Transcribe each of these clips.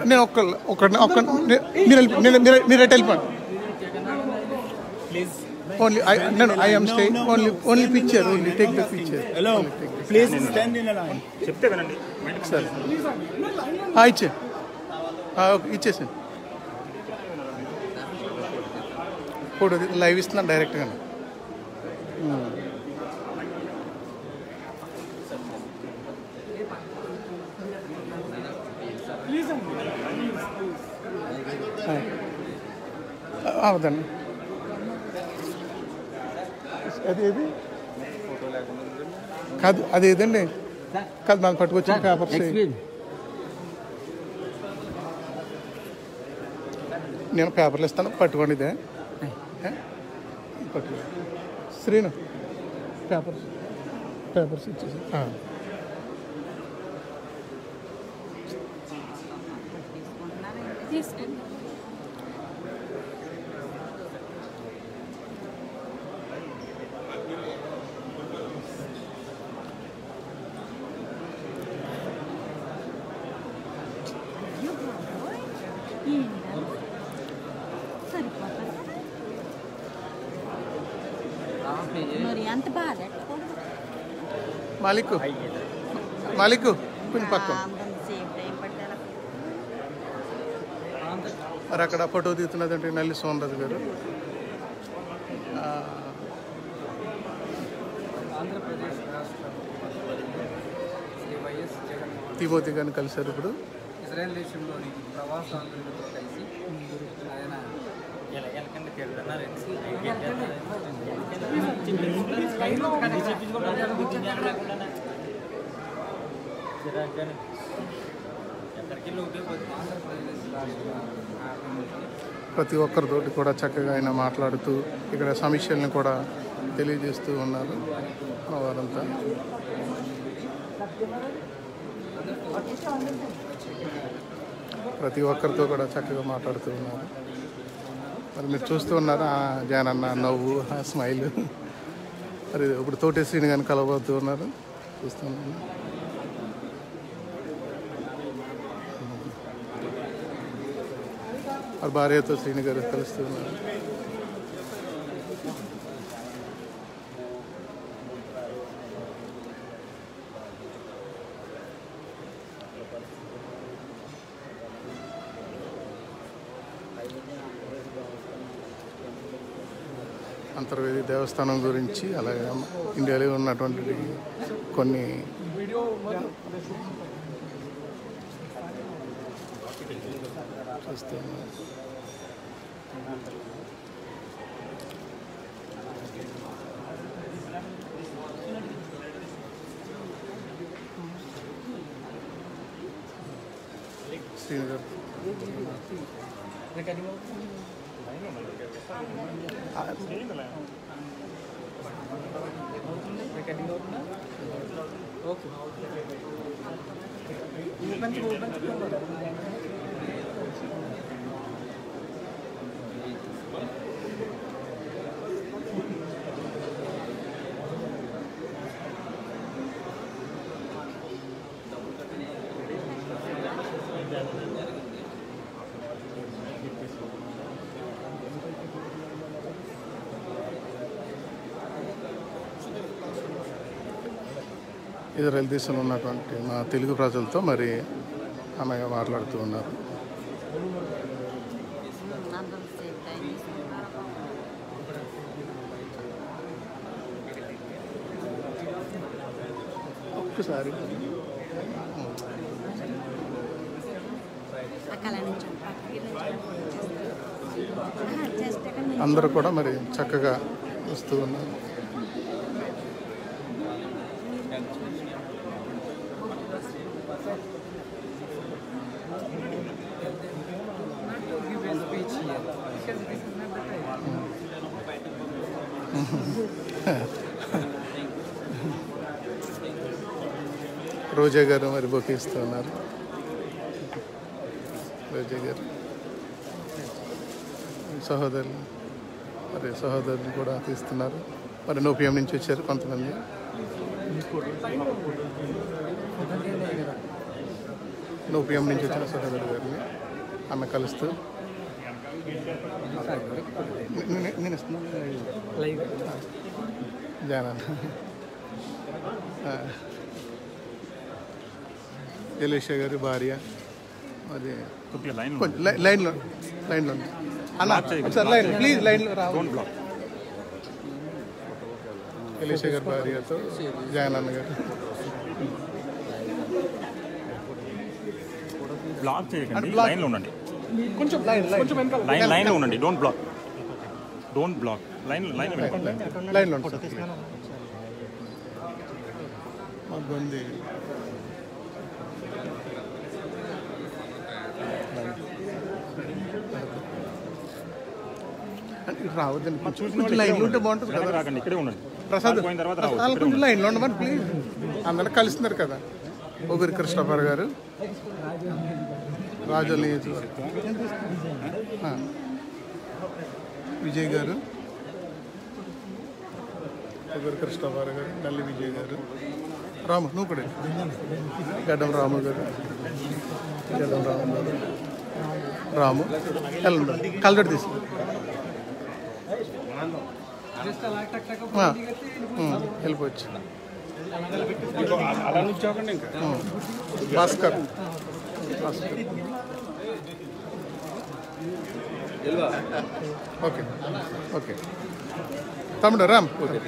నేను ఒక్క ఒక ఒక మీరు వెళ్ళి- మీరు- మీరు మీరు ఎటు వెళ్ళిపోండి ఓన్లీ నేను I am stay only only picture only take the picture Hello, please stand in a line. చెప్తే వినండి సరే ఇచ్చే ఓకే ఇచ్చేసాను ఫోటో లైవ్ ఇస్తున్నాను డైరెక్ట్గా అవదండి అది ఏది కాదు అది ఏదండి కాదు నాకు పట్టుకొచ్చిన పేపర్స్ నేను పేపర్లు ఇస్తాను పట్టుకోండి ఇదే ఏ? పట్టుకో శ్రీను పేపర్స్ పేపర్స్ ఇచ్చేసి ఆ. తీసుకోండి మరి అంత బాధ మాలిక్ మాలిక్ కొంచెం పక్కన సేమ్ టైం పట్టాల మరి అక్కడ ఫోటో దిగుతున్నదంటే నల్లి సోమరాజు గారు ఆ, ఆంధ్రప్రదేశ్ రాష్ట్ర శ్రీ వైఎస్ జగన్మోహన్ తిమోతి గారిని కలిశారు ఇప్పుడు ఇజ్రాయెల్ దేశంలోని ప్రవాసాంధ్రులతో కలిసి ఆయన ఆంధ్రప్రదేశ్ రాష్ట్ర ప్రతి ఒక్కరితోటి కూడా చక్కగా ఆయన మాట్లాడుతూ ఇక్కడ సమస్యల్ని కూడా తెలియజేస్తూ ఉన్నారు మన వారంతా ప్రతి ఒక్కరితో కూడా చక్కగా మాట్లాడుతూ ఉన్నారు మరి మీరు చూస్తూ ఉన్నారు ఆ జానన్న నవ్వు ఆ స్మైల్ మరి ఇప్పుడు తోటే శ్రీని గారిని కలబోతూ ఉన్నారు చూస్తున్నాను మరి భార్యతో శ్రీని గారు కలుస్తూ ఉన్నారు అంతర్వేది దేవస్థానం గురించి అలాగే ఇండియాలో ఉన్నటువంటి కొన్ని చూస్తున్నాను శ్రీని గారు ఇజ్రాయెల్ దేశంలో ఉన్నటువంటి మా తెలుగు ప్రజలతో మరి అన్నయ్య మాట్లాడుతూ ఉన్నారు అందరూ సేమ్ టైం తీసుకుంటారు ఒక్కసారి అక్కడ నుంచి పక్కకి జస్ట్ అక్కడ నుంచి అందరూ కూడా మరి చక్కగా వస్తూ ఉన్నారు give a speech here because this is not the time. రోజా గారు మరి బొకే ఇస్తూ ఉన్నారు రోజా గారు సహోదరులు మరి సహోదరులు కూడా తీస్తున్నారు మరి నోపియం నుంచి వచ్చారు కొంతమంది నోపిఎం నుంచి వచ్చిన సహోదరు గారిని ఆమె కలుస్తూ నేను- నేను ఇస్తున్నాను లైవ్ జానాన్ ఎలీషా గారి భార్య అది కొద్దిగా లైన్ కొంచెం లై- లైన్లో లైన్లో ఉంది. అన్న ఒకసారి లైన్ ప్లీజ్ లైన్లో రావు డోంట్ బ్లాక్ ఎలీషా గారి భార్యతో జగనన్న గారు బ్లాక్ చేయకండి block- లైన్లో ఉండండి కొంచెం లైన్ లైన్ లైన్ లైన్లో ఉండండి don't block don't block line line లైన్లో ఉంటుంది మాకు ఉంది అంటే ఇటు రావద్దండి కొంచెం లైన్లో ఉంటే బాగుంటుంది కదా రాకండి ఇక్కడే ఉండండి ప్రసాద్ పోయిన తర్వాత రావచ్చు వాళ్ళు కొంచెం లైన్లో ఉండమని ప్లీజ్ అందరూ కలుస్తున్నారు కదా ఊపిరి కృష్ణప్పర్ గారు రాజోల్ నియోజకవర్గం ఆ. విజయ్ గారు ఊపిరి కృష్ణప్పర్ గారు నల్లి విజయ్ గారు రాము నువ్వు కూడా గడ్డం రాము గారు గడ్డం రాము గారు రాము వెళ్ళండి కలర్ తీసి జస్ట్ అలా టక్ టక్ ఆ. ఉమ్, వెళ్ళిపోవచ్చు అలా నుంచి చూడండి ఇంకా ఉమ్. భాస్కర్ భాస్కర్ ఓకే ఓకే తమ్ముడు రామ్ ఓకే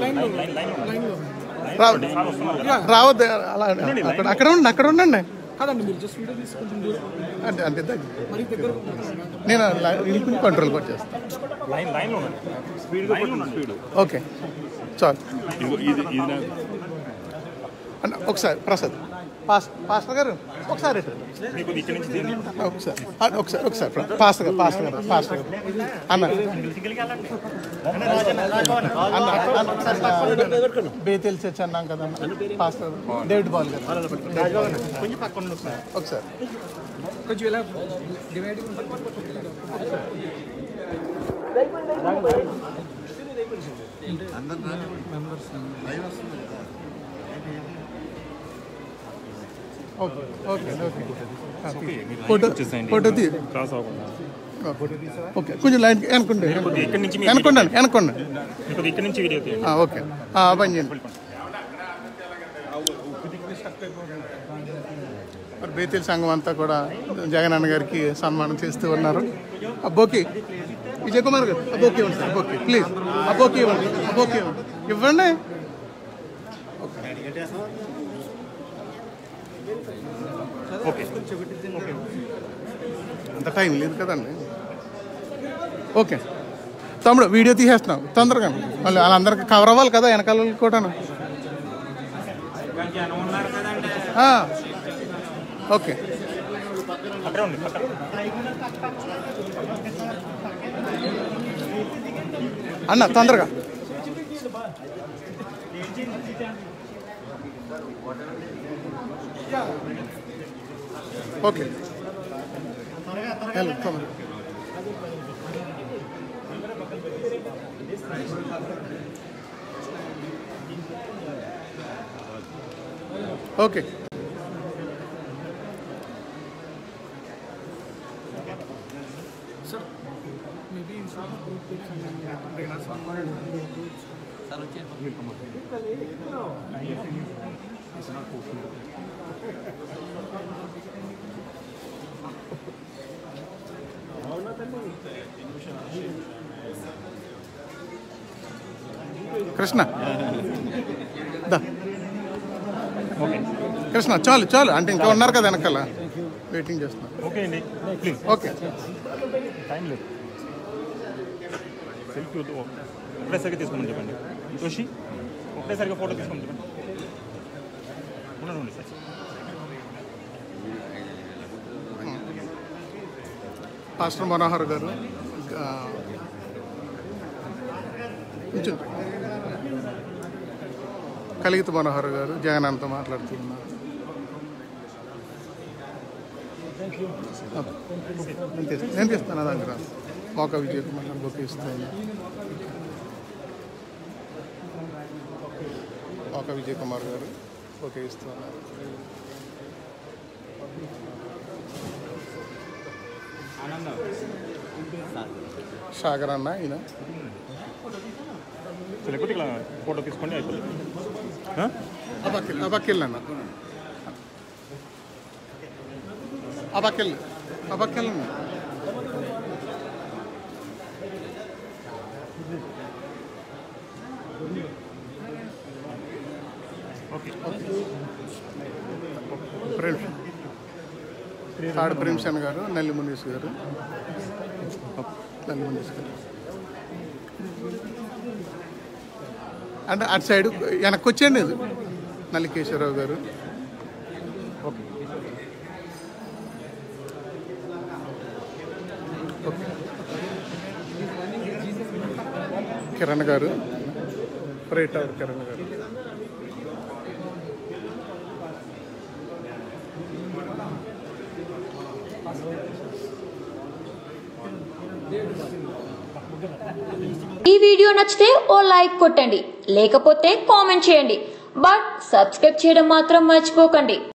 రా రావద్దు అలా అక్కడ అక్కడ ఉండండి అక్కడ ఉండండి కాదండి మీరు జస్ట్ వీడియో తీసుకుంటుంది దూరం అంటే అంటే దగ్గర. మరి దగ్గర నేను ఇంటిని కంట్రోల్కి వచ్చేస్తాను లైన్ లైన్లో ఉండండి స్పీడ్ స్పీడ్ ఓకే చాలు ఇది ఇది నా- అన్న ఒకసారి ప్రసాద్ పాస్ పాస్టర్ గారు ఒకసారి ఇటు. మీకు ఇక్కడ నుంచి దీన్ని ఒకసారి ఆ, ఒకసారి ఒకసారి పాస్టర్ గారు పాస్టర్ గారు పాస్టర్ గారు అన్న అన్న అన్న, ఒకసారి బేతెల్ చర్చ్ అన్నాం కదా అన్న. పాస్టర్ డేవిడ్ బాల్ గారు కొంచెం పక్కన ఒకసారి కొంచెం ఇలా divide okay okay okay okay మీరు ఫోటో లైన్కి వచ్చేసేయండి. ఫోటో తీ క్రాస్ అవ్వకుండా ఓకే కొంచెం లైన్ వెనకండి కొద్దిగా ఇక్కడి నుంచి మీ వెనకండి వెనకండి మీకు కొద్దిగా ఇక్కడి నుంచి వీడియో తీయండి ఆ, ఓకే ఆ, పని చేయండి మరి బేతేల్ సంఘం అంతా కూడా జగన్ అన్న గారికి సన్మానం చేస్తూ ఉన్నారు ఆ బోకి విజయ్ కుమార్ గారు ఆ బోకి ఇవ్వండి సార్ బోకి ప్లీజ్ ఆ బోకి ఇవ్వండి ఆ బోకి ఇవ్వండి ఇవ్వండి ఓకే అంత టైం లేదు కదండి ఓకే తమ్ముడు వీడియో తీసేస్తున్నాం తొందరగా మళ్ళీ వాళ్ళందరికీ కవర్ అవ్వాలి కదా వెనకాల వాళ్ళకి కూడాను ఆ, ఓకే అక్కడే ఉండి పక్కన అన్న తొందరగా ఓకే వెళ్ళు, తొందరగా. ఓకే మేబీ ఇన్స్టాగ్రామ్ గ్రూప్ అంటే నా సన్మానం కృష్ణ దా. కృష్ణ చాలు చాలు అంటే ఇంకా ఉన్నారు కదా వెనకాల వెయిటింగ్ చేస్తున్నా ఓకే అండి ప్లీజ్ ఓకే టైం లేదు సెల్ఫీ వద్దు ఒకటేసరిగా తీసుకోమని చెప్పండి జోషి ఒకటేసరిగా ఫోటో తీసుకోమని చెప్పండి ఉండండి సార్ పాస్టర్ మనోహర్ గారు ఆ, కొంచెం కలిగిత మనోహర్ గారు జగనాన్తో మాట్లాడుతున్నారు ఓకే. నేను తీస్తాను నేను తీస్తాను నా దగ్గర మోకా విజయ్ కుమార్ గారు బుక్ ఇస్తాను మోకా విజయ్ కుమార్ గారు ఓకే ఇస్తున్నారు సాగర్ అన్న ఈయన సో లేకపోతే ఇలా ఫోటో తీసుకోండి అయిపోతుంది ఆ? అబకిల్ అబకిల్ అన్న అబకిల్ అబకిల్ అన్న ఓకే ప్రేమ్ తాడు ప్రేమ్సేన్ గారు నల్లి మునీస్ గారు నల్లి మునీస్ గారు అంటే అటు సైడ్ వెనక్కి వచ్చేయండి ఇది నల్లి కేశవరావు గారు ఓకే ఓకే కిరణ్ గారు రైట్ అవర్ కిరణ్ గారు ఈ వీడియో నచ్చితే ఓ లైక్ కొట్టండి లేకపోతే కామెంట్ చేయండి బట్ సబ్స్క్రైబ్ చేయడం మాత్రం మర్చిపోకండి